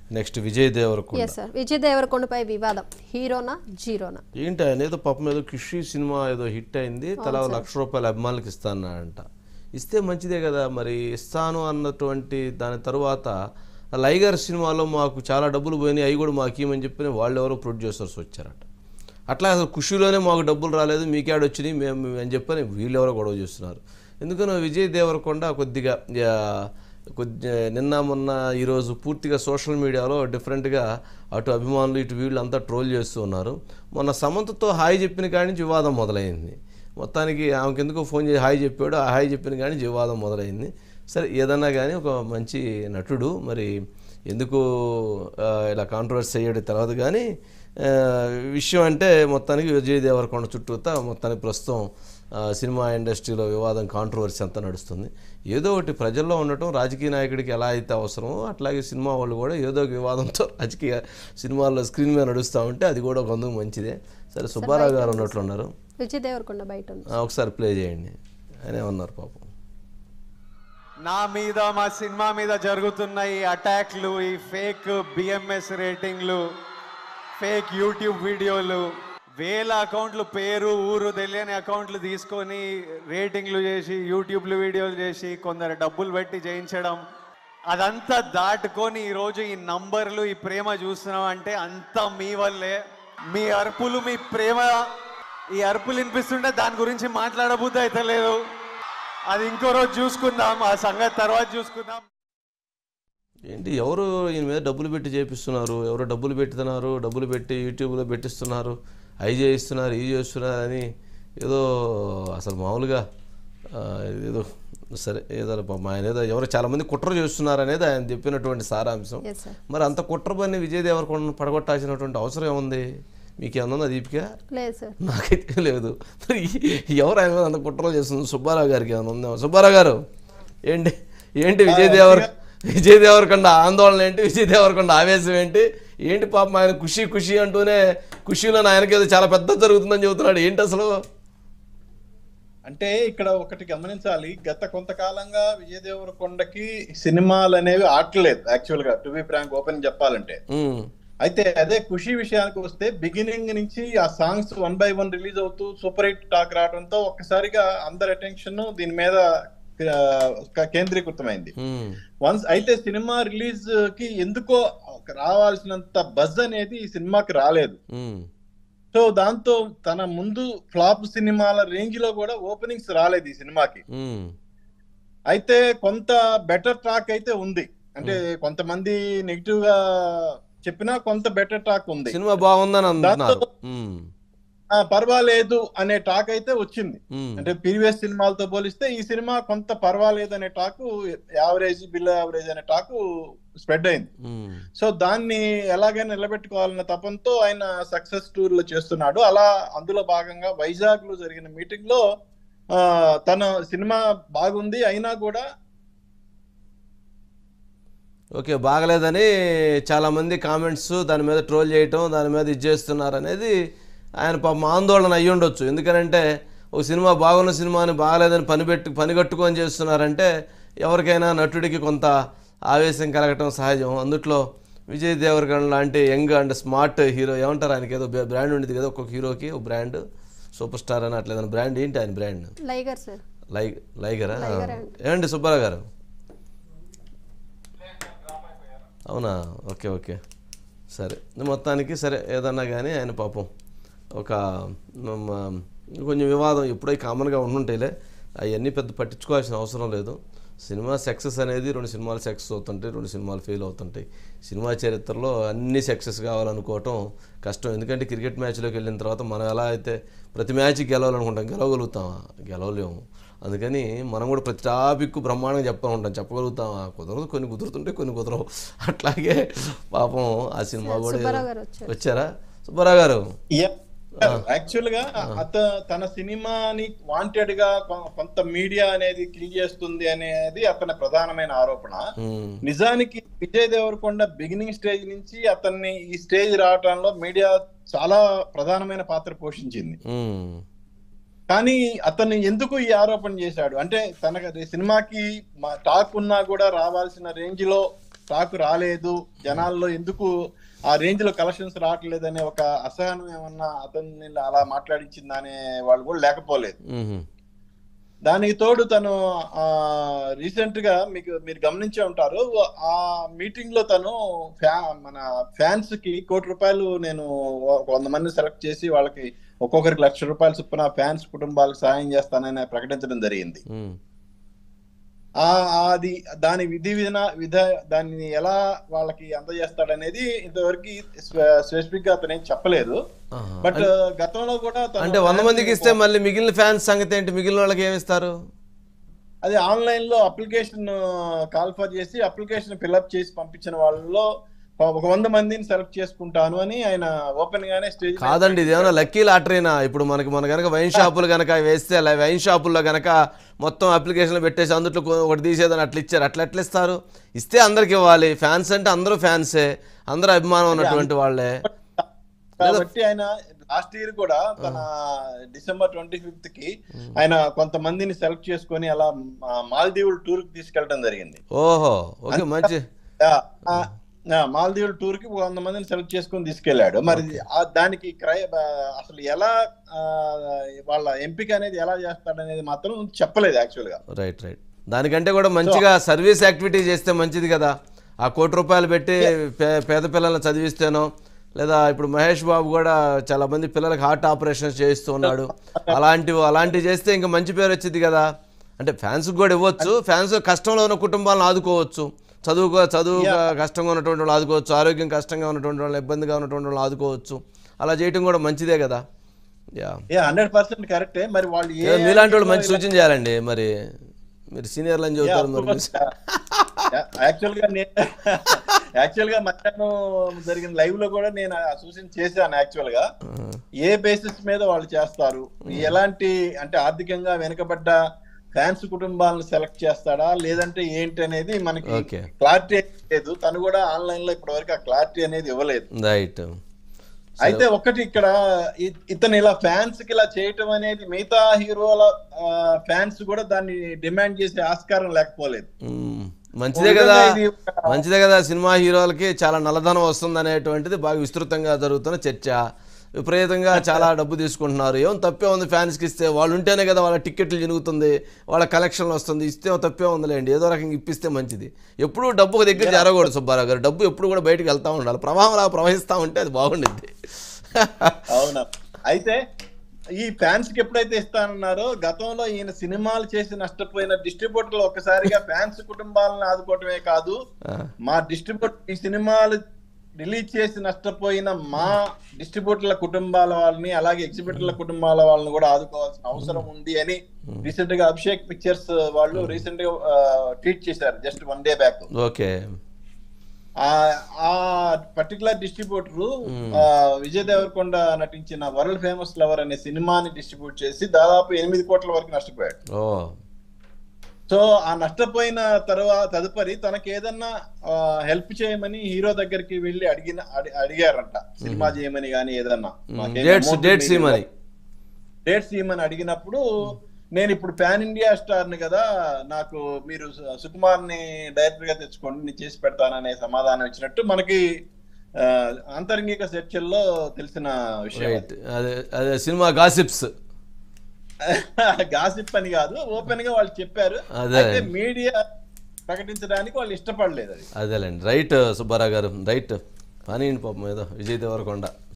Next Vijay Deverakonda ఎస్ sir Vijay దేవరకొండపై వివాదం హీరోనా జీరోనా ఏంటి ఆయన ఏదో పాపం ఏదో ఖుషి సినిమా ఏదో హిట్ అయింది తలా లక్ష రూపాయలు అభిమానులకు ఇస్తానంట ఇస్తే మంచిదే కదా మరి ఇస్తాను అన్నటువంటి దాని తరువాత లైగర్ సినిమాలో మాకు చాలా డబ్బులు పోయినాయి అవి కూడా మాకు ఇవ్వమని చెప్పి వాళ్ళు ఎవరో ప్రొడ్యూసర్స్ వచ్చారట అట్లా అసలు ఖుషిలోనే మాకు డబ్బులు రాలేదు మీకేడ వచ్చినాయి మేము అని చెప్పని వీళ్ళు ఎవరో గొడవ చేస్తున్నారు ఎందుకనో విజయ్ దేవరకొండ కొద్దిగా యా, కొద్ది నిన్న మొన్న ఈరోజు పూర్తిగా సోషల్ మీడియాలో డిఫరెంట్గా అటు అభిమానులు ఇటు వీళ్ళు అంతా ట్రోల్ చేస్తూ ఉన్నారు మొన్న సమంతతో హాయ్ చెప్పిన కాడి నుంచి వివాదం మొదలైంది మొత్తానికి ఆమెకి ఎందుకో ఫోన్ చేసి హాయ్ చెప్పాడు ఆ హాయ్ చెప్పిన కాడి నుంచి వివాదం మొదలైంది సరే ఏదన్నా కానీ ఒక మంచి నటుడు మరి ఎందుకు ఆ, ఇలా కాంట్రవర్సీ అయ్యాడు తర్వాత కానీ ఆ, విషయం అంటే మొత్తానికి విజయ్ దేవరకొండ చుట్టూతా మొత్తానికి ప్రస్తుతం ఆ, సినిమా ఇండస్ట్రీలో వివాదం కాంట్రవర్సీ అంతా నడుస్తుంది ఏదో ఒకటి ప్రజల్లో ఉండటం రాజకీయ నాయకుడికి ఎలా అయితే అవసరమో అట్లాగే సినిమా వాళ్ళు కూడా ఏదో ఒక వివాదంతో రాజకీయ సినిమాల్లో స్క్రీన్ మీద నడుస్తూ ఉంటే అది కూడా కొంచెం మంచిదే సరే సుబ్బారావు గారు ఉన్నట్లున్నారు విజయ్ దేవరకొండ బయట ఉంది ఆ, ఒకసారి ప్లే చేయండి ఆయనే ఉన్నారు పాపం నా మీద మా సినిమా మీద జరుగుతున్న ఈ అటాక్లు ఈ ఫేక్ బిఎంఎస్ రేటింగ్లు ఫేక్ యూట్యూబ్ వీడియోలు వేల అకౌంట్లు పేరు ఊరు తెలియని అకౌంట్లు తీసుకొని రేటింగ్లు చేసి యూట్యూబ్లు వీడియోలు చేసి కొందరు డబ్బులు పెట్టి చేయించడం అదంతా దాటుకొని ఈరోజు ఈ నంబర్లు ఈ ప్రేమ చూస్తున్నాం అంటే అంతా మీ వల్లే మీ అరుపులు మీ ప్రేమ ఈ అరుపులు వినిపిస్తుంటే దాని గురించి మాట్లాడబుద్ధి అయితే లేదు అది ఇంకో రోజు చూసుకుందాం ఆ సంగతి తర్వాత చూసుకుందాం ఏంటి ఎవరు ఈయన మీద డబ్బులు పెట్టి చేపిస్తున్నారు ఎవరు డబ్బులు పెట్టుతున్నారు డబ్బులు పెట్టి యూట్యూబ్లో పెట్టిస్తున్నారు అవి చేయిస్తున్నారు ఇవి చేస్తున్నారు అని ఏదో అసలు మామూలుగా ఆ, ఏదో సరే ఏదో పాపం ఆయన ఏదో ఎవరు చాలామంది కుట్ర చేస్తున్నారు అనేది ఆయన చెప్పినటువంటి సారాంశం ఎస్ సార్ మరి అంత కుట్ర పని విజయ్ దేవరకొండను పడగొట్టాల్సినటువంటి అవసరం ఏముంది మీకు ఏమన్నా దీపిక లేదు సార్ నాకైతే లేదు మరి ఎవరు ఆయన మీద అంత కుట్రలు చేస్తుంది సుబ్బారావు గారికి ఏమైనా ఉందేమో సుబ్బారావు గారు ఏంటి ఏంటి విజయ్ దేవర్ విజయ్ దేవరకొండ ఆందోళన ఏంటి విజయ్ దేవరకొండ ఆవేశం ఏంటి ఏంటి పాపం ఆయన ఖుషి ఖుషి అంటూనే ఖుషిలో ఆయనకి ఏదో చాలా పెద్ద జరుగుతుందని చెబుతున్నాడు ఏంటి అసలు అంటే ఇక్కడ ఒకటి గమనించాలి గత కొంతకాలంగా విజయ్ దేవరకొండకి సినిమాలు అనేవి ఆటలేదు యాక్చువల్ గా టు బి ఫ్రాంక్ ఓపెన్ చెప్పాలంటే ఉమ్, అయితే అదే ఖుషి విషయానికి వస్తే బిగినింగ్ నుంచి ఆ songs one by one release అవుతూ సూపర్ హిట్ టాక్ రావడంతో ఒక్కసారిగా అందరి అటెన్షన్ దీని మీద ఆ, క- కేంద్రీకృతమైంది ఉమ్, వన్స్ అయితే సినిమా రిలీజ్ కి ఎందుకో రావాల్సినంత బజ్ అనేది ఈ సినిమాకి రాలేదు ఉమ్, సో దాంతో తన ముందు ఫ్లాప్ సినిమాల రేంజ్ లో కూడా ఓపెనింగ్స్ రాలేదు ఈ సినిమాకి ఉమ్, అయితే కొంత బెటర్ టాక్ అయితే ఉంది అంటే కొంతమంది నెగిటివ్ గా చెప్పినా కొంత బెటర్ టాక్ ఉంది సినిమా బాగుందని అంటున్నారు ఉమ్, ఆ, పర్వాలేదు అనే టాక్ అయితే వచ్చింది ఉమ్, అంటే ప్రీవియస్ సినిమాలతో పోలిస్తే ఈ సినిమా కొంత పర్వాలేదు అనే టాకు యావరేజ్ బిలో యావరేజ్ అనే టాకు స్ప్రెడ్ అయింది ఉమ్, సో దాన్ని ఎలాగైనా నిలబెట్టుకోవాలన్న తపంతో ఆయన సక్సెస్ టూర్ లో చేస్తున్నాడు అలా అందులో భాగంగా వైజాగ్ లో జరిగిన మీటింగ్ లో ఆ, తన సినిమా బాగుంది అయినా కూడా ఓకే బాగలేదని చాలామంది కామెంట్స్ దాని మీద ట్రోల్ చేయటం దాని మీద ఇది చేస్తున్నారు అనేది ఆయన పాపం ఆందోళన అయ్యి ఉండొచ్చు ఎందుకనంటే ఒక సినిమా బాగున్న సినిమాని బాగలేదని పని పెట్టి పని కట్టుకొని చేస్తున్నారంటే ఎవరికైనా నటుడికి కొంత ఆవేశం కలగటం సహజం అందుట్లో విజయ్ దేవరకొండ లాంటి యంగ్ అండ్ స్మార్ట్ హీరో ఏమంటారు ఆయనకి ఏదో బ్రాండ్ ఉండేది కదా ఒక్కొక్క హీరోకి ఒక బ్రాండ్ సూపర్ స్టార్ అని అట్లా ఏదైనా బ్రాండ్ ఏంటి ఆయన బ్రాండ్ లైగర్ సార్ లై లైగరా లైగర్ అండి. ఏమండి సుబ్బారావు గారు అవునా ఓకే ఓకే సరే మొత్తానికి సరే ఏదన్నా కానీ ఆయన పాపం ఒక మ- కొంచెం వివాదం ఎప్పుడై కామన్గా ఉండుంటాయిలే అవన్నీ పెద్ద పట్టించుకోవాల్సిన అవసరం లేదు సినిమా సక్సెస్ అనేది రెండు సినిమాలు సక్సెస్ అవుతుంటాయి రెండు సినిమాలు ఫెయిల్ అవుతుంటాయి సినిమా చరిత్రలో అన్ని సక్సెస్ కావాలనుకోవటం కష్టం ఎందుకంటే క్రికెట్ మ్యాచ్లోకి వెళ్ళిన తర్వాత మనం ఎలా అయితే ప్రతి మ్యాచ్ గెలవాలనుకుంటాం గెలవగలుగుతామా గెలవలేము అందుకని మనం కూడా ప్రతి టాపిక్ బ్రహ్మాండంగా చెప్తా ఉంటాం చెప్పగలుగుతామా కుదరదు కొన్ని కుదురుతుంటే కొన్ని కుదరవు అట్లాగే పాపం ఆ సినిమా కూడా సుబ్బారావు గారు వచ్చారు. వచ్చారా సుబ్బారావు గారు యాక్చువల్ గా అత తన సినిమాని వాంటెడ్ గా కొ- కొంత మీడియా అనేది కిల్ చేస్తుంది అనేది అతని ప్రధానమైన ఆరోపణ ఉమ్, నిజానికి విజయ్ దేవరకొండ బిగినింగ్ స్టేజ్ నుంచి అతన్ని ఈ స్టేజ్ రావడంలో మీడియా చాలా ప్రధానమైన పాత్ర పోషించింది ఉమ్, కానీ అతన్ని ఎందుకు ఈ ఆరోపణ చేశాడు అంటే తన సినిమాకి మా టాక్ ఉన్నా కూడా రావాల్సిన రేంజ్ లో స్టాక్ రాలేదు జనాల్లో ఎందుకు ఆ రేంజ్ లో కలెక్షన్స్ రావట్లేదనే ఒక అసహనం ఏమన్నా అతన్ని అలా మాట్లాడించింది అనే వాళ్ళు కూడా లేకపోలేదు మ్మ్. దానికి తోడు తను ఆ రీసెంట్ గా మీకు మీరు గమనించే ఉంటారు ఆ మీటింగ్ లో తను ఫ్యా మన ఫ్యాన్స్ కి కోటి రూపాయలు నేను ఒక వంద మంది సెలెక్ట్ చేసి వాళ్ళకి ఒక్కొక్కరికి లక్ష రూపాయలు చొప్పున ఫ్యాన్స్ కుటుంబాలకు సాయం చేస్తానని ప్రకటించడం జరిగింది మ్మ్. ఆ అది దాని విధి విధాన విధ దాన్ని ఎలా వాళ్ళకి అందజేస్తాడనేది ఇంతవరకు స్పెసిఫిక్ గా అతను ఏం చెప్పలేదు ఆహా. బట్ గతంలో కూడా తను అంటే వంద మందికి ఇస్తే మళ్ళీ మిగిలిన ఫ్యాన్స్ సంగతి ఏంటి మిగిలిన వాళ్ళకి ఏమి ఇస్తారు అది ఆన్లైన్ లో అప్లికేషన్ కాల్ఫర్ చేసి అప్లికేషన్ ఫిల్అప్ చేసి పంపించిన వాళ్ళలో ఒక వంద మందిని సెలెక్ట్ చేసుకుంటాను అని ఆయన ఓపెన్ గానే స్టేజ్ కాదండి ఇది ఏమైనా లక్కీ లాటరీనా ఇప్పుడు మనకి మన కనుక వైన్ షాపులు కనుక వేస్తే అలా వైన్ షాపుల్లో కనుక మొత్తం అప్లికేషన్లు పెట్టేసి అందులో కొ- ఒకటి తీసేదని అట్లా ఇచ్చారు అట్లా ఎట్లా ఇస్తారు ఇస్తే అందరికి ఇవ్వాలి ఫ్యాన్స్ అంటే అందరూ ఫ్యాన్సే అందరూ అభిమానం ఉన్నటువంటి వాళ్ళే కాబట్టి ఆయన లాస్ట్ ఇయర్ కూడా తన డిసెంబర్ ట్వంటీ ఫిఫ్త్ కి ఆయన కొంతమందిని సెలెక్ట్ చేసుకొని అలా మా- మాల్దీవులు టూర్ కి తీసుకెళ్ళడం జరిగింది ఓహో ఓకే మంచి ఆ, ఆ, ఆ, మాల్దీవుల టూర్ కి వంద మందిని సెలెక్ట్ చేసుకొని తీసుకెళ్లాడు మరి ఆ దానికి క్రయ ఆ, అసలు ఎలా ఆ, వాళ్ళ ఎంపిక అనేది ఎలా చేస్తాడనేది మాత్రం చెప్పలేదు యాక్చువల్ గా రైట్ రైట్ దానికంటే కూడా మంచిగా సర్వీస్ యాక్టివిటీ చేస్తే మంచిది కదా ఆ కోటి రూపాయలు పెట్టి పే- పేద పిల్లల్ని చదివిస్తేనో లేదా ఇప్పుడు మహేష్ బాబు కూడా చాలా మంది పిల్లలకి హార్ట్ ఆపరేషన్స్ చేయిస్తూ ఉన్నాడు అలాంటివి అలాంటివి చేస్తే ఇంకా మంచి పేరు వచ్చింది కదా అంటే ఫ్యాన్స్ కూడా ఇవ్వచ్చు ఫ్యాన్స్ కష్టంలో ఉన్న కుటుంబాలను ఆదుకోవచ్చు చదువుకో చదువు కష్టంగా ఉన్నటువంటి వాళ్ళు ఆదుకోవచ్చు ఆరోగ్యం కష్టంగా ఉన్నటువంటి వాళ్ళు ఇబ్బందిగా ఉన్నటువంటి వాళ్ళు ఆదుకోవచ్చు అలా చేయటం కూడా మంచిదే కదా యా ఏ హండ్రెడ్ పర్సెంట్ కరెక్టే మరి వాళ్ళు ఏ ఏదో మీలాంటి వాళ్ళు మంచి సూచన చేయాలండి మరి మీరు సీనియర్లు అని చెబుతారు మరి మీరు. యాక్చువల్ గా నేను యాక్చువల్ గా మధ్యాహ్నం జరిగిన లైవ్ లో కూడా నేను ఆ సూచన చేశాను యాక్చువల్ గా ఏ బేసిస్ మీద వాళ్ళు చేస్తారు ఎలాంటి అంటే ఆర్థికంగా వెనుకబడ్డ ఫ్యాన్స్ కుటుంబాలను సెలెక్ట్ చేస్తాడా లేదంటే ఏంటి అనేది మనకి ఓకే క్లారిటీ లేదు తను కూడా ఆన్లైన్ లో ఇప్పటి వరకు ఆ క్లారిటీ అనేది ఇవ్వలేదు రైట్ అయితే ఒకటి ఇక్కడ ఇ- ఇతను ఇలా ఫ్యాన్స్ కి ఇలా చేయటం అనేది మిగతా హీరోల ఫ్యాన్స్ కూడా దాన్ని డిమాండ్ చేసే ఆస్కారం లేకపోలేదు మ్మ్. మంచిదే కదా విధంగా ఇది ఒక- మంచిదే కదా సినిమా హీరోలకి చాలా నల్లధనం వస్తుంది అనేటువంటిది బాగా విస్తృతంగా జరుగుతున్న చర్చ విపరీతంగా చాలా డబ్బు తీసుకుంటున్నారు ఏం తప్పే ఉంది ఫ్యాన్స్కి ఇస్తే వాళ్ళు ఉంటేనే కదా వాళ్ళ టికెట్లు జరుగుతుంది వాళ్ళ కలెక్షన్లు వస్తుంది ఇస్తే తప్పే ఉందిలేండి ఏదో రకంగా ఇప్పిస్తే మంచిది ఎప్పుడూ డబ్బు ఒక దగ్గర జరగకూడదు సుబ్బారావు గారు డబ్బు ఎప్పుడు కూడా బయటకు వెళ్తూ ఉండాలి ప్రవాహంలా ప్రవహిస్తూ ఉంటే అది బాగుండిద్ది అవునా అయితే ఈ ఫ్యాన్స్ కి ఎప్పుడైతే ఇస్తానన్నారో గతంలో ఈయన సినిమాలు చేసి నష్టపోయిన డిస్ట్రిబ్యూటర్లు ఒక్కసారిగా ఫ్యాన్స్ కుటుంబాలను ఆదుకోవటమే కాదు ఆ, మా డిస్ట్రిబ్యూటర్ ఈ సినిమాలు రిలీజ్ చేసి నష్టపోయిన మా డిస్ట్రిబ్యూటర్ల కుటుంబాల వాళ్ళని అలాగే ఎగ్జిబిటర్ల కుటుంబాల వాళ్ళని కూడా ఆదుకోవాల్సిన అవసరం ఉంది అని రీసెంట్ గా అభిషేక్ పిక్చర్స్ వాళ్ళు రీసెంట్ గా ట్వీట్ చేశారు just one day back okay ఆ పర్టికులర్ డిస్ట్రిబ్యూటర్ విజయ్ దేవరకొండ నటించిన వరల్డ్ ఫేమస్ లవర్ అనే సినిమాని డిస్ట్రిబ్యూట్ చేసి దాదాపు ఎనిమిది కోట్ల వరకు నష్టపోయాడు ఓ సో ఆ నష్టపోయిన తర్వాత తదుపరి తనకి ఏదన్నా హెల్ప్ చేయమని హీరో దగ్గరికి వెళ్ళి అడిగిన అడి- అడిగారంట సినిమా చేయమని కానీ ఏదన్నా మాకేం డేట్స్ amount డేట్స్ మీరు ఇవ్వమని డేట్స్ ఇవ్వమని అడిగినప్పుడు నేను ఇప్పుడు పాన్ ఇండియా స్టార్ ని కదా నాకు మీరు సు- సుకుమార్ ని డైరెక్టర్ గా తెచ్చుకోండి నేను చేసి పెడతాననే సమాధానం ఇచ్చినట్టు మనకి ఆ, అంతరంగిక చర్చల్లో తెలిసిన విషయం రైట్ అదే అదే సినిమా గాసిప్స్ గాసిప్ అని కాదు ఓపెన్ గా వాళ్ళు చెప్పారు అదే. అయితే మీడియా ప్రకటించడానికి వాళ్ళు ఇష్టపడలేదు అది అదేలేండి రైట్ సుబ్బారావు గారు రైట్ పని పాపం ఏదో విజయ్ దేవరకొండ